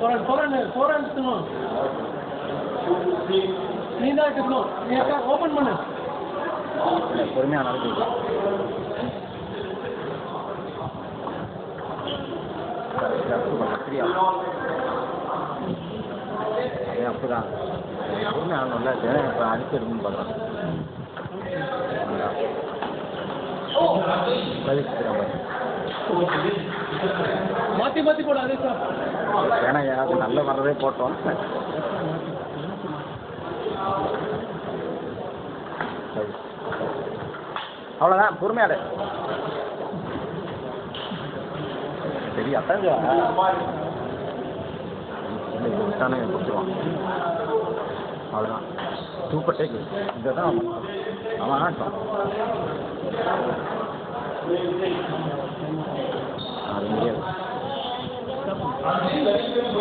Foreign foreign foreign இருக்கணும் நீ தான் இருக்கணும் நீ அக்கா ஓப்பன் பண்ணு பொறுமையாக நடக்குது அப்படியா அதே அப்படிதான் பொறுமையாக ஆகணும்ல இப்போ அடிச்சு எடுக்கணும்னு பார்க்குறேன் மாற்றி மாற்றி போடு அதே சார் ஏன்னா எனக்கு நல்ல வர்றதே போட்டோம் சரி. அவ்வளோதான் பொறுமையாடு சரி அத்தாங்க இல்லை இது விட்டானே கொடுத்துருவான் அவ்வளோதான் சூப்பர் டேக் இதை தான் அவன் அவன் ஆட்டம் அது முடியாது